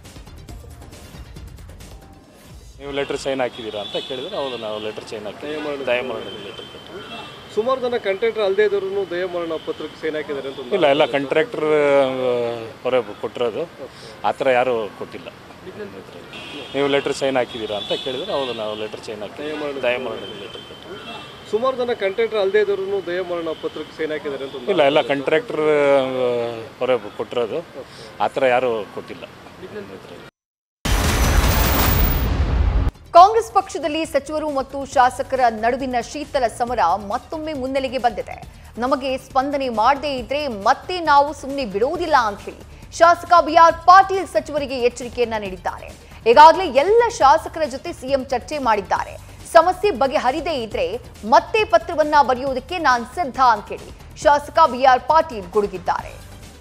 ನೀವು ಲೆಟರ್ ಸೈನ್ ಹಾಕಿದ್ದೀರಾ ಅಂತ ಕೇಳಿದ್ರೆ ಹೌದು ನಾವು ಲೆಟರ್ ಸೈನ್ ಹಾಕಿ ದಯಮಾಡಿ ಲೆಟರ್ ಕೊಟ್ಟು ಸುಮಾರು ಜನ ಕಂಟ್ರಾಕ್ಟರ್ ಅಲ್ಲದೆ ಇದ್ದವರು ದಯಮಾರಣ ಪತ್ರಕ್ಕೆ ಸೈನ್ ಹಾಕಿದ್ದಾರೆ ಅಂತ ಒಂದು ಇಲ್ಲ ಎಲ್ಲ ಕಾಂಟ್ರಾಕ್ಟರ್ ಹೊರ ಕೊಟ್ಟಿರೋದು ಆ ಥರ ಯಾರೂ ಕೊಟ್ಟಿಲ್ಲ ನೀವು ಲೆಟರ್ ಸೈನ್ ಹಾಕಿದ್ದೀರಾ ಅಂತ ಕೇಳಿದ್ರೆ ಹೌದು ನಾವು ಲೆಟರ್ ಸೈನ್ ಹಾಕಿ ದಯಮಾಡಿ ಲೆಟರ್ ಕೊಟ್ಟು ಸುಮಾರು ಜನ ಕಂಟ್ರಾಕ್ಟರ್ ಅಲ್ಲದೆ ಇದ್ದವರು ದಯಮಾರಣ ಪತ್ರಕ್ಕೆ ಸೈನ್ ಹಾಕಿದ್ದಾರೆ ಅಂತ ಒಂದು ಇಲ್ಲ ಎಲ್ಲ ಕಾಂಟ್ರಾಕ್ಟರ್ ಹೊರ ಕೊಟ್ಟಿರೋದು ಆ ಥರ ಯಾರೂ ಕೊಟ್ಟಿಲ್ಲ ಕಾಂಗ್ರೆಸ್ ಪಕ್ಷದಲ್ಲಿ ಸಚಿವರು ಮತ್ತು ಶಾಸಕರ ನಡುವಿನ ಶೀತಲ ಸಮರ ಮತ್ತೊಮ್ಮೆ ಮುನ್ನೆಲೆಗೆ ಬಂದಿದೆ ನಮಗೆ ಸ್ಪಂದನೆ ಮಾಡದೇ ಇದ್ರೆ ಮತ್ತೆ ನಾವು ಸುಮ್ಮನೆ ಬಿಡುವುದಿಲ್ಲ ಅಂತ ಹೇಳಿ ಶಾಸಕ ಬಿಆರ್ ಪಾಟೀಲ್ ಸಚಿವರಿಗೆ ಎಚ್ಚರಿಕೆಯನ್ನ ನೀಡಿದ್ದಾರೆ ಈಗಾಗಲೇ ಎಲ್ಲ ಶಾಸಕರ ಜೊತೆ ಸಿಎಂ ಚರ್ಚೆ ಮಾಡಿದ್ದಾರೆ ಸಮಸ್ಯೆ ಬಗೆಹರಿದೇ ಇದ್ರೆ ಮತ್ತೆ ಪತ್ರವನ್ನ ಬರೆಯುವುದಕ್ಕೆ ನಾನ್ ಸಿದ್ಧ ಅಂತ ಹೇಳಿ ಶಾಸಕ ಬಿಆರ್ ಪಾಟೀಲ್ ಗುಡುಗಿದ್ದಾರೆ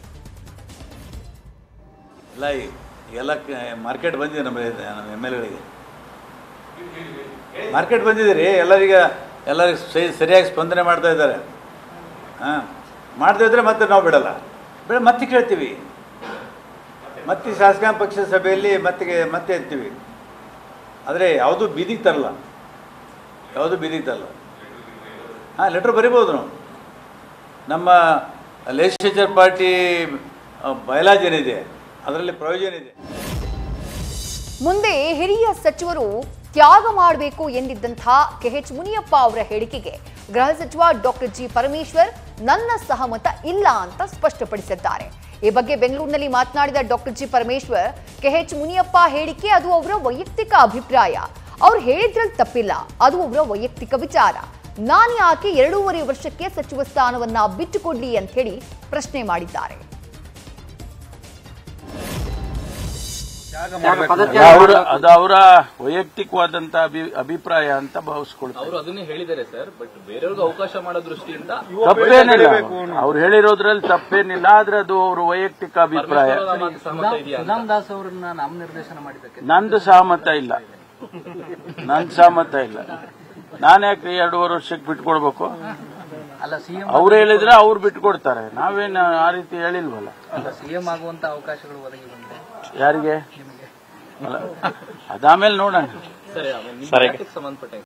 ಎಲ್ಲ ಈ- ಎಲ್ಲ ಮಾರ್ಕೆಟ್ ಬಂದಿದೆ ನಮ್ಮ ನಮ್ಮ ಎಮ್ ಎಲ್ ಎಗಳಿಗೆ ಮಾರ್ಕೆಟ್ ಬಂದಿದೆ ರೀ ಎಲ್ಲರೀಗ ಎಲ್ಲರಿಗೆ ಸರಿ ಸರಿಯಾಗಿ ಸ್ಪಂದನೆ ಮಾಡ್ತಾ ಇದ್ದಾರೆ ಹಾಂ ಮಾಡದೇ ಇದ್ರೆ ಮತ್ತೆ ನಾವು ಬಿಡಲ್ಲ ಬಿಡ ಮತ್ತೆ ಕೇಳ್ತೀವಿ ಮತ್ತೆ ಶಾಸಕಾಂಗ ಪಕ್ಷದ ಸಭೆಯಲ್ಲಿ ಮತ್ತೆ ಮತ್ತೆ ಎತ್ತೀವಿ ಆದರೆ ಯಾವುದೂ ಬೀದಿಗೆ ತರಲ್ಲ ಯಾವುದೂ ಬೀದಿಗೆ ತರಲ್ಲ ಹಾಂ ಲೆಟ್ರ್ ಬರಿಬೋದು ನಾವು ನಮ್ಮ ಲೆಜಿಸ್ಲೇಚರ್ ಪಾರ್ಟಿ ಬಯಲಾಜ್ ಏನಿದೆ ಅದರಲ್ಲಿ ಪ್ರಯೋಜನ ಇದೆ ಮುಂದೆ ಹಿರಿಯ ಸಚಿವರು ತ್ಯಾಗ ಮಾಡಬೇಕು ಎಂದಿದ್ದಂತಹ ಕೆಎಚ್ ಮುನಿಯಪ್ಪ ಅವರ ಹೇಳಿಕೆಗೆ ಗೃಹ ಸಚಿವ ಡಾಕ್ಟರ್ ಜಿ ಪರಮೇಶ್ವರ್ ನನ್ನ ಸಹಮತ ಇಲ್ಲ ಅಂತ ಸ್ಪಷ್ಟಪಡಿಸಿದ್ದಾರೆ ಈ ಬಗ್ಗೆ ಬೆಂಗಳೂರಿನಲ್ಲಿ ಮಾತನಾಡಿದ doctor G Parameshwar KH Muniyappa ಹೇಳಿಕೆ ಅದು ಅವರ ವೈಯಕ್ತಿಕ ಅಭಿಪ್ರಾಯ ಅವ್ರು ಹೇಳಿದ್ರಲ್ಲಿ ತಪ್ಪಿಲ್ಲ ಅದು ಅವರ ವೈಯಕ್ತಿಕ ವಿಚಾರ ನಾನು ಯಾಕೆ ಎರಡೂವರೆ ವರ್ಷಕ್ಕೆ ಸಚಿವ ಸ್ಥಾನವನ್ನ ಬಿಟ್ಟುಕೊಡ್ಲಿ ಅಂತ ಹೇಳಿ ಪ್ರಶ್ನೆ ಮಾಡಿದ್ದಾರೆ ಅವರ ಅದು ಅವರ ವೈಯಕ್ತಿಕವಾದಂತ ಅಭಿ- ಅಭಿಪ್ರಾಯ ಅಂತ ಭಾವಿಸ್ಕೊಳ್ತಾರೆ ಅವರು ಅದನ್ನೇ ಹೇಳಿದ್ದಾರೆ ಸರ್ ಬಟ್ ಬೇರೆಯವ್ರಿಗೆ ಅವಕಾಶ ಮಾಡೋ ದೃಷ್ಟಿಯಿಂದ ತಪ್ಪೇನಿಲ್ಲ ಅವ್ರು ಹೇಳಿರೋದ್ರಲ್ಲಿ ತಪ್ಪೇನಿಲ್ಲ ಆದ್ರೆ ಅದು ಅವ್ರ ವೈಯಕ್ತಿಕ ಅಭಿಪ್ರಾಯ ನಮ್ಮ ಮಾತು ಸಹಮತ ಇದೆಯಾ ಅಂತ. ದಾಸ್ ಅವರನ್ನ ನಾಮನಿರ್ದೇಶನ ಮಾಡಿದ್ದಕ್ಕೆ ನಂದು ಸಹಮತ ಇಲ್ಲ ನಂದು ಸಹಮತ ಇಲ್ಲ ನಾನ್ಯಾಕೆ ಎರಡೂವರೆ ವರ್ಷಕ್ಕೆ ಬಿಟ್ಕೊಡ್ಬೇಕು ಅಲ್ಲ ಸಿಎಂ ಅವ್ರು ಹೇಳಿದ್ರೆ ಅವ್ರು ಬಿಟ್ಕೊಡ್ತಾರೆ ನಾವೇನು ಆ ರೀತಿ ಹೇಳಿಲ್ವಲ್ಲ ಅಲ್ಲ ಸಿಎಂ ಆಗುವಂತ ಅವಕಾಶಗಳು ಒದಗಿ ಬಂದ್ರೆ ಯಾರಿಗೆ ಅಲ್ಲ, ಅದಾಮೇಲೆ ನೋಡೋಣ ಸರಿ ಆಮೇಲೆ ನಿಮ್ಮ ಇಲಾಖೆಗೆ ಸಂಬಂಧಪಟ್ಟಂಗೆ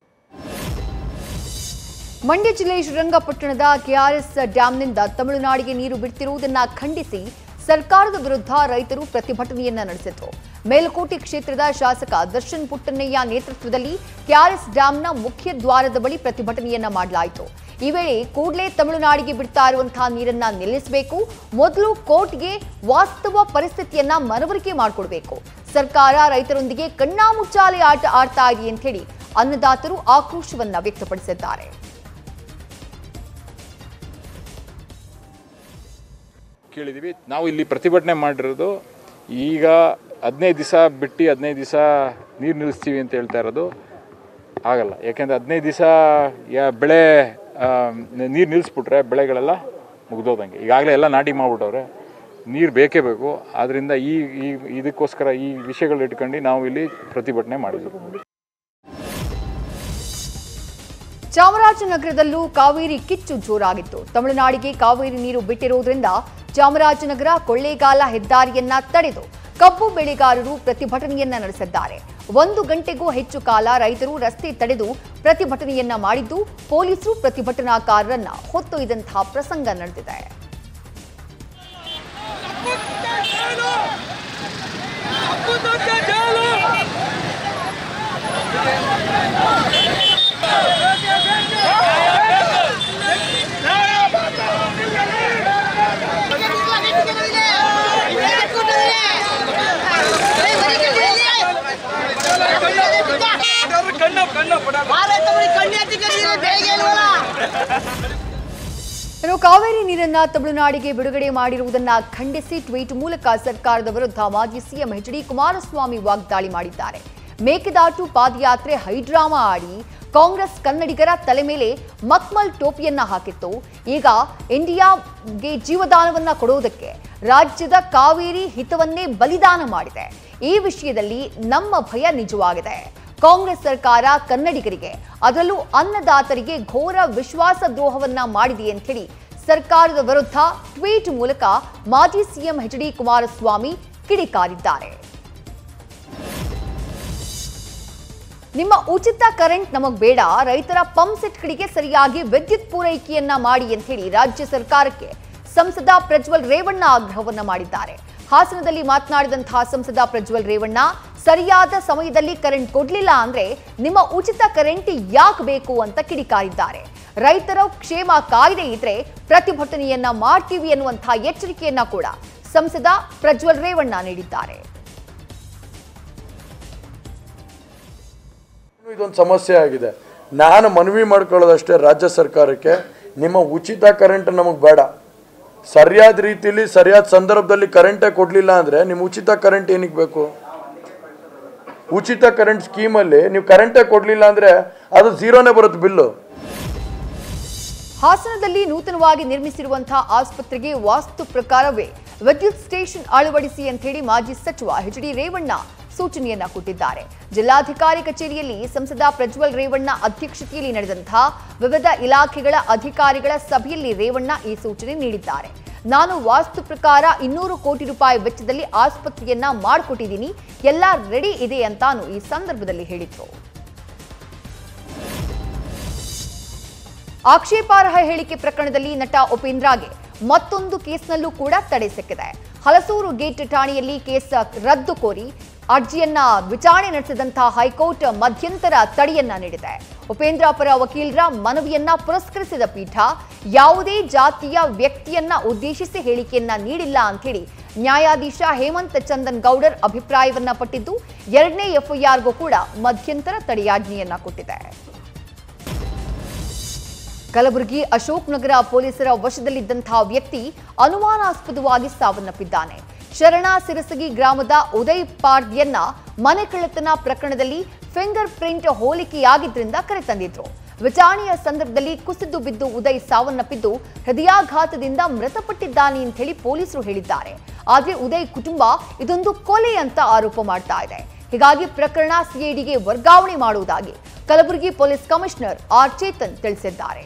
ಮಂಡ್ಯ ಜಿಲ್ಲೆ ಶ್ರೀರಂಗಪಟ್ಟಣದ ಕೆಆರ್ಎಸ್ ಡ್ಯಾಂನಿಂದ ತಮಿಳುನಾಡಿಗೆ ನೀರು ಬಿಡ್ತಿರುವುದನ್ನ ಖಂಡಿಸಿ ಸರ್ಕಾರದ ವಿರುದ್ಧ ರೈತರು ಪ್ರತಿಭಟನೆಯನ್ನ ನಡೆಸಿದ್ರು ಮೇಲುಕೋಟೆ ಕ್ಷೇತ್ರದ ಶಾಸಕ ದರ್ಶನ್ ಪುಟ್ಟಣ್ಣಯ್ಯ ನೇತೃತ್ವದಲ್ಲಿ ಕೆಆರ್ಎಸ್ ಡ್ಯಾಂನ ಮುಖ್ಯ ದ್ವಾರದ ಬಳಿ ಪ್ರತಿಭಟನೆಯನ್ನ ಮಾಡಲಾಯಿತು ಈ ವೇಳೆ ಕೂಡಲೇ ತಮಿಳುನಾಡಿಗೆ ಬಿಡ್ತಾ ಇರುವಂತಹ ನೀರನ್ನ ನಿಲ್ಲಿಸಬೇಕು ಮೊದಲು ಕೋರ್ಟ್ಗೆ ವಾಸ್ತವ ಪರಿಸ್ಥಿತಿಯನ್ನ ಮನವರಿಕೆ ಮಾಡಿಕೊಡ್ಬೇಕು ಸರ್ಕಾರ ರೈತರೊಂದಿಗೆ ಕಣ್ಣಾಮುಚ್ಚಾಲೆ ಆಟ ಆಡ್ತಾ ಇದೆ ಅಂತ ಹೇಳಿ ಅನ್ನದಾತರು ಆಕ್ರೋಶವನ್ನ ವ್ಯಕ್ತಪಡಿಸಿದ್ದಾರೆ ಕೇಳಿದ್ದೀವಿ ನಾವು ಇಲ್ಲಿ ಪ್ರತಿಭಟನೆ ಮಾಡಿರೋದು ಈಗ ಹದಿನೈದು ದಿವಸ ಬಿಟ್ಟು ಹದಿನೈದು ದಿವಸ ನೀರು ನಿಲ್ಲಿಸ್ತೀವಿ ಅಂತ ಹೇಳ್ತಾ ಇರೋದು ಆಗಲ್ಲ ಯಾಕೆಂದರೆ ಹದಿನೈದು ದಿವಸ ಯಾ ಬೆಳೆ ನೀರು ನಿಲ್ಲಿಸ್ಬಿಟ್ರೆ ಬೆಳೆಗಳೆಲ್ಲ ಮುಗ್ದೋದಂಗೆ ಈಗಾಗಲೇ ಎಲ್ಲ ನಾಟಿ ಮಾಡ್ಬಿಟ್ಟವ್ರೆ ನೀರು ಬೇಕೇ ಬೇಕು ಆದ್ದರಿಂದ ಈ ಈ ಇದಕ್ಕೋಸ್ಕರ ಈ ವಿಷಯಗಳು ಇಟ್ಕೊಂಡು ನಾವು ಇಲ್ಲಿ ಪ್ರತಿಭಟನೆ ಮಾಡಿದ್ವಿ ಚಾಮರಾಜನಗರದಲ್ಲೂ ಕಾವೇರಿ ಕಿಚ್ಚು ಜೋರಾಗಿತ್ತು ತಮಿಳುನಾಡಿಗೆ ಕಾವೇರಿ ನೀರು ಬಿಟ್ಟಿರುವುದರಿಂದ ಚಾಮರಾಜನಗರ ಕೊಳ್ಳೇಗಾಲ ಹೆದ್ದಾರಿಯನ್ನ ತಡೆದು ಕಬ್ಬು ಬೆಳೆಗಾರರು ಪ್ರತಿಭಟನೆಯನ್ನ ನಡೆಸಿದ್ದಾರೆ ಒಂದು ಗಂಟೆಗೂ ಹೆಚ್ಚು ಕಾಲ ರೈತರು ರಸ್ತೆ ತಡೆದು ಪ್ರತಿಭಟನೆಯನ್ನ ಮಾಡಿದ್ದು ಪೊಲೀಸರು ಪ್ರತಿಭಟನಾಕಾರರನ್ನ ಹೊತ್ತೊಯ್ದಂತಹ ಪ್ರಸಂಗ ನಡೆದಿದೆ ಇನ್ನು ಕಾವೇರಿ ನೀರನ್ನ ತಮಿಳುನಾಡಿಗೆ ಬಿಡುಗಡೆ ಮಾಡಿರುವುದನ್ನ ಖಂಡಿಸಿ ಟ್ವೀಟ್ ಮೂಲಕ ಸರ್ಕಾರದ ವಿರುದ್ಧ ಮಾಜಿ ಸಿಎಂ ಎಚ್ ಡಿ ಕುಮಾರಸ್ವಾಮಿ ವಾಗ್ದಾಳಿ ಮಾಡಿದ್ದಾರೆ ಮೇಕೆದಾಟು ಪಾದಯಾತ್ರೆ ಹೈಡ್ರಾಮಾ ಆಡಿ ಕಾಂಗ್ರೆಸ್ ಕನ್ನಡಿಗರ ತಲೆ ಮೇಲೆ ಮಕ್ಮಲ್ ಟೋಪಿಯನ್ನ ಹಾಕಿತ್ತು ಈಗ ಇಂಡಿಯಾಗೆ ಜೀವದಾನವನ್ನ ಕೊಡುವುದಕ್ಕೆ ರಾಜ್ಯದ ಕಾವೇರಿ ಹಿತವನ್ನೇ ಬಲಿದಾನ ಮಾಡಿದೆ ಈ ವಿಷಯದಲ್ಲಿ ನಮ್ಮ ಭಯ ನಿಜವಾಗಿದೆ ಕಾಂಗ್ರೆಸ್ ಸರ್ಕಾರ ಕನ್ನಡಿಗರಿಗೆ ಅದರಲ್ಲೂ ಅನ್ನದಾತರಿಗೆ ಘೋರ ವಿಶ್ವಾಸ ದ್ರೋಹವನ್ನ ಮಾಡಿದೆ ಅಂತ ಹೇಳಿ ಸರ್ಕಾರದ ವಿರುದ್ಧ ಟ್ವೀಟ್ ಮೂಲಕ ಮಾಜಿ ಸಿಎಂ ಎಚ್ ಡಿ ಕುಮಾರಸ್ವಾಮಿ ಕಿಡಿಕಾರಿದ್ದಾರೆ ನಿಮ್ಮ ಉಚಿತ ಕರೆಂಟ್ ನಮಗ್ ಬೇಡ ರೈತರ ಪಂಪ್ ಸೆಟ್ಗಳಿಗೆ ಸರಿಯಾಗಿ ವಿದ್ಯುತ್ ಪೂರೈಕೆಯನ್ನ ಮಾಡಿ ಅಂತ ಹೇಳಿ ರಾಜ್ಯ ಸರ್ಕಾರಕ್ಕೆ ಸಂಸದ ಪ್ರಜ್ವಲ್ ರೇವಣ್ಣ ಆಗ್ರಹವನ್ನ ಮಾಡಿದ್ದಾರೆ ಹಾಸನದಲ್ಲಿ ಮಾತನಾಡಿದಂತಹ ಸಂಸದ ಪ್ರಜ್ವಲ್ ರೇವಣ್ಣ ಸರಿಯಾದ ಸಮಯದಲ್ಲಿ ಕರೆಂಟ್ ಕೊಡ್ಲಿಲ್ಲ ಅಂದ್ರೆ ನಿಮ್ಮ ಉಚಿತ ಕರೆಂಟ್ ಯಾಕೆ ಬೇಕು ಅಂತ ಕಿಡಿಕಾರಿದ್ದಾರೆ ರೈತರ ಕ್ಷೇಮ ಕಾಯ್ದೆ ಇದ್ರೆ ಪ್ರತಿಭಟನೆಯನ್ನ ಮಾಡ್ತೀವಿ ಎನ್ನುವಂತಹ ಎಚ್ಚರಿಕೆಯನ್ನ ಕೂಡ ಸಂಸದ ಪ್ರಜ್ವಲ್ ರೇವಣ್ಣ ನೀಡಿದ್ದಾರೆ ಇದೊಂದು ಸಮಸ್ಯೆ ಆಗಿದೆ ನಾನು ಮನವಿ ಮಾಡ್ಕೊಳ್ಳೋದಷ್ಟೇ ರಾಜ್ಯ ಸರ್ಕಾರಕ್ಕೆ ನಿಮ್ಮ ಉಚಿತ ಕರೆಂಟ್ ನಮಗೆ ಬೇಡ ಸರಿಯಾದ ರೀತಿಯಲ್ಲಿ ಸರಿಯಾದ ಸಂದರ್ಭದಲ್ಲಿ ಕರೆಂಟೇ ಕೊಡಲಿಲ್ಲ ಅಂದರೆ ನಿಮ್ಮ ಉಚಿತ ಕರೆಂಟ್ ಏನಕ್ಕೆ ಬೇಕು ಉಚಿತ ಕರೆಂಟ್ ಸ್ಕೀಮಲ್ಲಿ ನೀವು ಕರೆಂಟೇ ಕೊಡಲಿಲ್ಲ ಅಂದರೆ ಅದು ಝೀರೋನೇ ಬರುತ್ತೆ ಬಿಲ್ಲು ಹಾಸನದಲ್ಲಿ ನೂತನವಾಗಿ ನಿರ್ಮಿಸಿರುವಂತಹ ಆಸ್ಪತ್ರೆಗೆ ವಾಸ್ತು ಪ್ರಕಾರವೇ ವಿದ್ಯುತ್ ಸ್ಟೇಷನ್ ಅಳವಡಿಸಿ ಅಂತ ಹೇಳಿ ಮಾಜಿ ಸಚಿವ ಎಚ್ ಡಿ ರೇವಣ್ಣ ಸೂಚನೆಯನ್ನ ಕೊಟ್ಟಿದ್ದಾರೆ ಜಿಲ್ಲಾಧಿಕಾರಿ ಕಚೇರಿಯಲ್ಲಿ ಸಂಸದ ಪ್ರಜ್ವಲ್ ರೇವಣ್ಣ ಅಧ್ಯಕ್ಷತೆಯಲ್ಲಿ ನಡೆದಂತಹ ವಿವಿಧ ಇಲಾಖೆಗಳ ಅಧಿಕಾರಿಗಳ ಸಭೆಯಲ್ಲಿ ರೇವಣ್ಣ ಈ ಸೂಚನೆ ನೀಡಿದ್ದಾರೆ ನಾನು ವಾಸ್ತು ಪ್ರಕಾರ ಇನ್ನೂರು ಕೋಟಿ ರೂಪಾಯಿ ವೆಚ್ಚದಲ್ಲಿ ಆಸ್ಪತ್ರೆಯನ್ನ ಮಾಡಿಕೊಟ್ಟಿದ್ದೀನಿ ಎಲ್ಲ ರೆಡಿ ಇದೆ ಅಂತಾನು ಈ ಸಂದರ್ಭದಲ್ಲಿ ಹೇಳಿದ್ರು ಆಕ್ಷೇಪಾರ್ಹ ಹೇಳಿಕೆ ಪ್ರಕರಣದಲ್ಲಿ ನಟ ಉಪೇಂದ್ರಗೆ ಮತ್ತೊಂದು ಕೇಸ್ನಲ್ಲೂ ಕೂಡ ತಡೆ ಸಿಕ್ಕಿದೆ ಹಲಸೂರು ಗೇಟ್ ಠಾಣೆಯಲ್ಲಿ ಕೇಸ್ ರದ್ದು ಕೋರಿ ಅರ್ಜಿಯನ್ನ ವಿಚಾರಣೆ ನಡೆಸಿದಂತಹ ಹೈಕೋರ್ಟ್ ಮಧ್ಯಂತರ ತಡೆಯನ್ನ ನೀಡಿದೆ ಉಪೇಂದ್ರ ಪರ ವಕೀಲರ ಮನವಿಯನ್ನ ಪುರಸ್ಕರಿಸಿದ ಪೀಠ ಯಾವುದೇ ಜಾತಿಯ ವ್ಯಕ್ತಿಯನ್ನ ಉದ್ದೇಶಿಸಿ ಹೇಳಿಕೆಯನ್ನ ನೀಡಿಲ್ಲ ಅಂಥೇಳಿ ನ್ಯಾಯಾಧೀಶ ಹೇಮಂತ್ ಚಂದನ್ ಗೌಡರ್ ಅಭಿಪ್ರಾಯವನ್ನ ಪಟ್ಟಿದ್ದು ಎರಡನೇ ಎಫ್ಐಆರ್ಗೂ ಕೂಡ ಮಧ್ಯಂತರ ತಡೆಯಾಜ್ಞೆಯನ್ನ ಕೊಟ್ಟಿದೆ ಕಲಬುರಗಿ ಅಶೋಕ್ ನಗರ ಪೊಲೀಸರ ವಶದಲ್ಲಿದ್ದಂತಹ ವ್ಯಕ್ತಿ ಅನುಮಾನಾಸ್ಪದವಾಗಿ ಸಾವನ್ನಪ್ಪಿದ್ದಾನೆ ಶರಣ ಸಿರಸಗಿ ಗ್ರಾಮದ ಉದಯ್ ಪಾರ್ದ್ಯನ್ನ ಮನೆ ಕಳ್ಳತನ ಪ್ರಕರಣದಲ್ಲಿ ಫಿಂಗರ್ ಪ್ರಿಂಟ್ ಹೋಲಿಕೆಯಾಗಿದ್ರಿಂದ ಕರೆತಂದಿದ್ರು ವಿಚಾರಣೆಯ ಸಂದರ್ಭದಲ್ಲಿ ಕುಸಿದು ಬಿದ್ದು ಉದಯ್ ಸಾವನ್ನಪ್ಪಿದ್ದು ಹೃದಯಾಘಾತದಿಂದ ಮೃತಪಟ್ಟಿದ್ದಾನೆ ಅಂತ ಹೇಳಿ ಪೊಲೀಸರು ಹೇಳಿದ್ದಾರೆ ಆದ್ರೆ ಉದಯ್ ಕುಟುಂಬ ಇದೊಂದು ಕೊಲೆ ಅಂತ ಆರೋಪ ಮಾಡ್ತಾ ಇದೆ ಹೀಗಾಗಿ ಪ್ರಕರಣ ಸಿಐಡಿಗೆ ವರ್ಗಾವಣೆ ಮಾಡುವುದಾಗಿ Kalaburagi police commissioner R Chetan ತಿಳಿಸಿದ್ದಾರೆ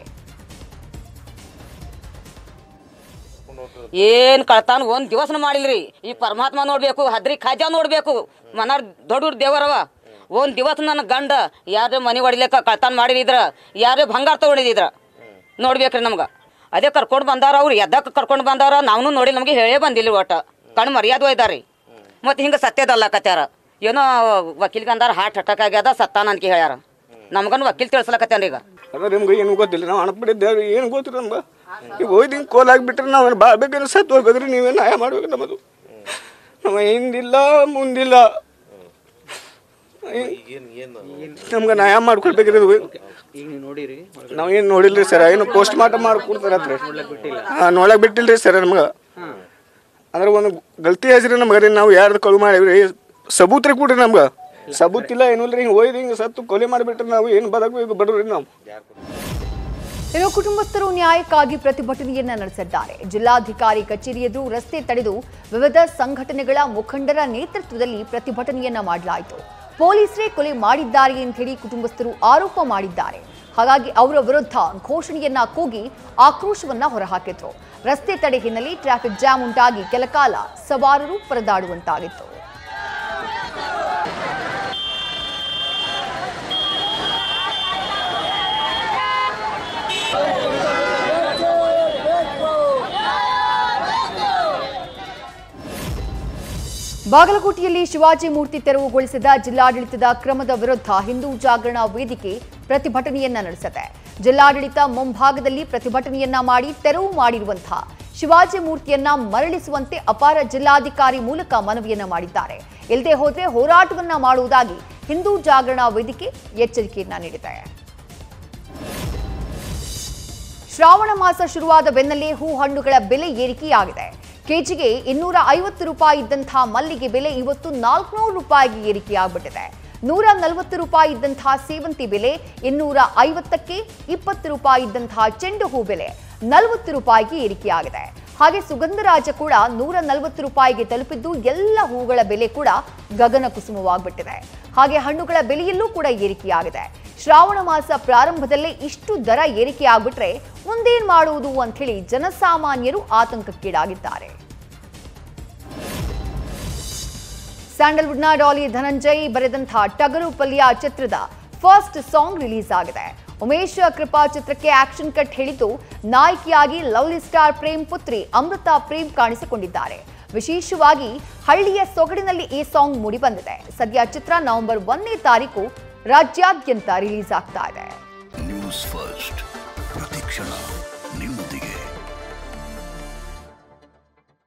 ಏನ್ ಕಳ್ತಾನ ಒಂದ್ ದಿವಸನ ಮಾಡಿಲ್ರಿ ಈ ಪರಮಾತ್ಮ ನೋಡ್ಬೇಕು ಹದ್ರಿ ಖಾಜಾ ನೋಡ್ಬೇಕು ಮನಾರ್ ದೊಡ್ಡ ದೊಡ್ಡ ದೇವರವ ಒಂದ್ ದಿವಸ ನನ್ನ ಗಂಡ ಯಾರೇ ಮನೆ ಹೊಡಿಲಿಕ್ಕ ಕಳ್ತಾನ ಮಾಡಿದ್ರ ಯಾರೇ ಬಂಗಾರ ತಗೊಂಡಿದ್ರ ನೋಡ್ಬೇಕ್ರಿ ನಮ್ಗ ಅದೇ ಕರ್ಕೊಂಡು ಬಂದಾರ ಅವ್ರು ಎದ್ದಕ್ಕೆ ಕರ್ಕೊಂಡು ಬಂದಾರ ನಾವು ನೋಡಿ ನಮಗೆ ಹೇಳೇ ಬಂದಿಲ್ಲ ಒಟ್ಟ ಕಣ್ಣು ಮರ್ಯಾದೆ ಒಯ್ದಾರಿ ಮತ್ತೆ ಹಿಂಗೆ ಸತ್ಯದಲ್ಲಕತ್ಯಾರ ಏನೋ ವಕೀಲ್ಗೆ ಅಂದಾರ ಹಾರ್ಟ್ ಅಟ್ಯಾಕ್ ಆಗ್ಯದ ಸತ್ತಾನ ಅಂತ ಹೇಳ್ಯಾರ ನಮ್ಗನ್ ವಕೀಲ್ ತಿಳಿಸ್ಲಕತ್ಯಾನ ಈಗ ಅದ ನಿಮ್ಗೆ ಏನು ಗೊತ್ತಿಲ್ಲ ನಾವು ಅಣಬಿಟ್ಟಿದ್ದೇವೆ ಏನು ಗೊತ್ತಿಲ್ಲ ನಮ್ಗೆ ಈಗ ಹೋಯ್ದು ಹಿಂಗೆ ಕೋಲಾಗ್ಬಿಟ್ರೆ ನಾವು ಬಾಳ್ಬೇಕಾದ್ರೆ ಸತ್ತು ಹೋಗ್ಬೇಕ್ರಿ ನೀವೇ ನ್ಯಾಯ ಮಾಡ್ಬೇಕು ನಮ್ಮದು ನಮ್ಮ ಹಿಂದಿಲ್ಲ ಮುಂದಿಲ್ಲ ನಮ್ಗೆ ನ್ಯಾಯ ಮಾಡ್ಕೊಳ್ಬೇಕ್ರಿ ಇದು ನೋಡಿರಿ ನಾವು ಏನು ನೋಡಿಲ್ರಿ ಸರ್ ಏನು ಪೋಸ್ಟ್ ಮಾರ್ಟಮ್ ಮಾಡ್ಕೊಡ್ತಾರತ್ರಿ ಹಾಂ ನೋಡಕ್ ಬಿಟ್ಟಿಲ್ರಿ ಸರ್ ನಮ್ಗೆ ಅಂದ್ರೆ ಒಂದು ಗಲ್ತಿ ಹೆಸ್ರಿ ನಮ್ಗೆ ರೀ ನಾವು ಯಾರ್ದು ಕಳು ಮಾಡೀವ್ರಿ ಸಬೂತ್ರಿ ಕೊಡ್ರಿ ನಮ್ಗೆ ಸಬೂತ್ ಇಲ್ಲ ಏನೂ ಇಲ್ಲ ಹಿಂಗೆ ಒಯ್ದು ಹಿಂಗೆ ಸತ್ತು ಕೊಲೆ ಮಾಡಿಬಿಟ್ರೆ ನಾವು ಏನು ಬದಕಬೇಕು ಬಡ್ರಿ ನಾವು ಇನ್ನು ಕುಟುಂಬಸ್ಥರು ನ್ಯಾಯಕ್ಕಾಗಿ ಪ್ರತಿಭಟನೆಯನ್ನ ನಡೆಸಿದ್ದಾರೆ ಜಿಲ್ಲಾಧಿಕಾರಿ ಕಚೇರಿ ಎದುರು ರಸ್ತೆ ತಡೆದು ವಿವಿಧ ಸಂಘಟನೆಗಳ ಮುಖಂಡರ ನೇತೃತ್ವದಲ್ಲಿ ಪ್ರತಿಭಟನೆಯನ್ನ ಮಾಡಲಾಯಿತು ಪೊಲೀಸರೇ ಕೊಲೆ ಮಾಡಿದ್ದಾರೆ ಅಂತ ಹೇಳಿ ಕುಟುಂಬಸ್ಥರು ಆರೋಪ ಮಾಡಿದ್ದಾರೆ ಹಾಗಾಗಿ ಅವರ ವಿರುದ್ಧ ಘೋಷಣೆಯನ್ನ ಕೂಗಿ ಆಕ್ರೋಶವನ್ನ ಹೊರಹಾಕಿದ್ರು ರಸ್ತೆ ತಡೆ ಹಿನ್ನೆಲೆ ಟ್ರಾಫಿಕ್ ಜಾಮ್ ಉಂಟಾಗಿ ಕೆಲಕಾಲ ಸವಾರರು ಪರದಾಡುವಂತಾಗಿತ್ತು ಬಾಗಲಕೋಟೆಯಲ್ಲಿ ಶಿವಾಜಿ ಮೂರ್ತಿ ತೆರವುಗೊಳಿಸಿದ ಜಿಲ್ಲಾಡಳಿತದ ಕ್ರಮದ ವಿರುದ್ಧ ಹಿಂದೂ ಜಾಗರಣ ವೇದಿಕೆ ಪ್ರತಿಭಟನೆಯನ್ನ ನಡೆಸಿದೆ ಜಿಲ್ಲಾಡಳಿತ ಮುಂಭಾಗದಲ್ಲಿ ಪ್ರತಿಭಟನೆಯನ್ನ ಮಾಡಿ ತೆರವು ಮಾಡಿರುವಂತಹ ಶಿವಾಜಿ ಮೂರ್ತಿಯನ್ನ ಮರಳಿಸುವಂತೆ ಅಪಾರ ಜಿಲ್ಲಾಧಿಕಾರಿ ಮೂಲಕ ಮನವಿಯನ್ನ ಮಾಡಿದ್ದಾರೆ ಇಲ್ಲದೆ ಹೋದ್ರೆ ಹೋರಾಟವನ್ನ ಮಾಡುವುದಾಗಿ ಹಿಂದೂ ಜಾಗರಣ ವೇದಿಕೆ ಎಚ್ಚರಿಕೆಯನ್ನ ನೀಡಿದೆ ಶ್ರಾವಣ ಮಾಸ ಶುರುವಾದ ಬೆನ್ನಲ್ಲೇ ಹೂ ಹಣ್ಣುಗಳ ಬೆಲೆ ಏರಿಕೆಯಾಗಿದೆ ಕೆಜಿಗೆ ಇನ್ನೂರ ಐವತ್ತು ರೂಪಾಯಿ ಇದ್ದಂತಹ ಮಲ್ಲಿಗೆ ಬೆಲೆ ಇವತ್ತು ನಾಲ್ಕುನೂರು ರೂಪಾಯಿಗೆ ಏರಿಕೆಯಾಗ್ಬಿಟ್ಟಿದೆ ನೂರ ನಲವತ್ತು ರೂಪಾಯಿ ಇದ್ದಂತಹ ಸೇವಂತಿ ಬೆಲೆ ಇನ್ನೂರ ಐವತ್ತಕ್ಕೆ ಇಪ್ಪತ್ತು ರೂಪಾಯಿ ಇದ್ದಂತಹ ಚೆಂಡು ಹೂ ಬೆಲೆ ನಲವತ್ತು ರೂಪಾಯಿಗೆ ಏರಿಕೆಯಾಗಿದೆ ಹಾಗೆ ಸುಗಂಧರಾಜ ಕೂಡ ನೂರ ನಲವತ್ತು ರೂಪಾಯಿಗೆ ತಲುಪಿದ್ದು ಎಲ್ಲ ಹೂಗಳ ಬೆಲೆ ಕೂಡ ಗಗನ ಕುಸುಮವಾಗ್ಬಿಟ್ಟಿದೆ ಹಾಗೆ ಹಣ್ಣುಗಳ ಬೆಲೆಯಲ್ಲೂ ಕೂಡ ಏರಿಕೆಯಾಗಿದೆ ಶ್ರಾವಣ ಮಾಸ ಪ್ರಾರಂಭದಲ್ಲೇ ಇಷ್ಟು ದರ ಏರಿಕೆ ಆಗ್ಬಿಟ್ರೆ ಮುಂದೇನ್ ಮಾಡುವುದು ಅಂತ ಹೇಳಿ ಜನಸಾಮಾನ್ಯರು ಆತಂಕಕ್ಕೀಡಾಗಿದ್ದಾರೆ ಸ್ಯಾಂಡಲ್ವುಡ್ನ ಡಾಲಿ ಧನಂಜಯ್ ಬರೆದಂತಹ ಟಗರು ಪಲ್ಯ ಚಿತ್ರದ ಫಸ್ಟ್ ಸಾಂಗ್ ರಿಲೀಸ್ ಆಗಿದೆ ಉಮೇಶ್ ಕೃಪಾ ಚಿತ್ರಕ್ಕೆ ಆಕ್ಷನ್ ಕಟ್ ಹೇಳಿದ್ದು ನಾಯಕಿಯಾಗಿ ಲವ್ಲಿ ಸ್ಟಾರ್ ಪ್ರೇಮ್ ಪುತ್ರಿ ಅಮೃತ ಪ್ರೇಮ್ ಕಾಣಿಸಿಕೊಂಡಿದ್ದಾರೆ ವಿಶೇಷವಾಗಿ ಹಳ್ಳಿಯ ಸೊಗಡಿನಲ್ಲಿ ಈ ಸಾಂಗ್ ಮೂಡಿಬಂದಿದೆ ಸದ್ಯ ಚಿತ್ರ ನವೆಂಬರ್ ಒಂದನೇ ತಾರೀಕು ರಾಜ್ಯಾದ್ಯಂತ ರಿಲೀಸ್ ಆಗ್ತಾ ಇದೆ ನ್ಯೂಸ್ ಫಸ್ಟ್ ಪ್ರತಿಕ್ಷಣ ನಿಮ್ಮೊಂದಿಗೆ